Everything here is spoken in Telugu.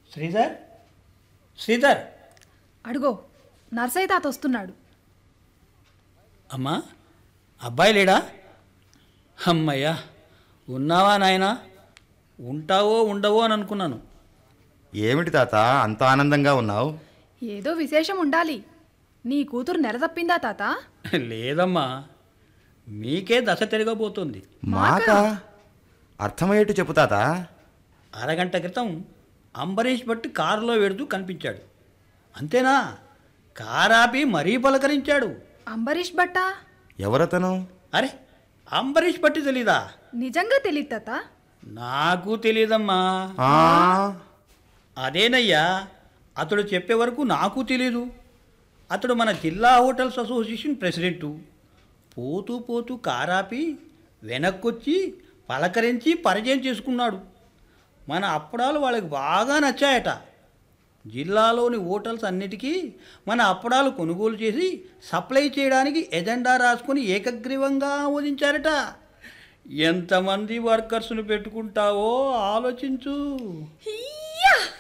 శ్రీధర్ శ్రీధర్ అడుగో నర్సయ్య తాత వస్తున్నాడు అమ్మా అబ్బాయి లేడా అమ్మయ్యా ఉన్నావా నాయనా ఉంటావో ఉండవో అని అనుకున్నాను ఏమిటి తాత అంత ఆనందంగా ఉన్నావు ఏదో విశేషం ఉండాలి నీ కూతురు నెల తప్పిందా తాత లేదమ్మా మీకే దశ తిరగబోతుంది మాకా అర్థమయ్యేట్టు చెప్పు తాత అరగంట క్రితం అంబరీష్ భట్ కారులో వెడుతూ కనిపించాడు అంతేనా కారాపి మరీ పలకరించాడు అంబరీష్ భట్టా ఎవరతను అరే అంబరీష్ భట్ తెలీదా నిజంగా తెలియదు తాత నాకు తెలీదమ్మా ఆ, అదేనయ్యా అతడు చెప్పే వరకు నాకు తెలీదు అతడు మన జిల్లా హోటల్స్ అసోసియేషన్ ప్రెసిడెంటు పోతూ పోతూ కారాపి వెనక్కొచ్చి పలకరించి పరిచయం చేసుకున్నాడు మన అప్పడాలు వాళ్ళకి బాగా నచ్చాయట జిల్లాలోని హోటల్స్ అన్నిటికీ మన అప్పడాలు కొనుగోలు చేసి సప్లై చేయడానికి ఎజెండా రాసుకొని ఏకగ్రీవంగా ఆమోదించారట ఎంతమంది వర్కర్స్ను పెట్టుకుంటావో ఆలోచించు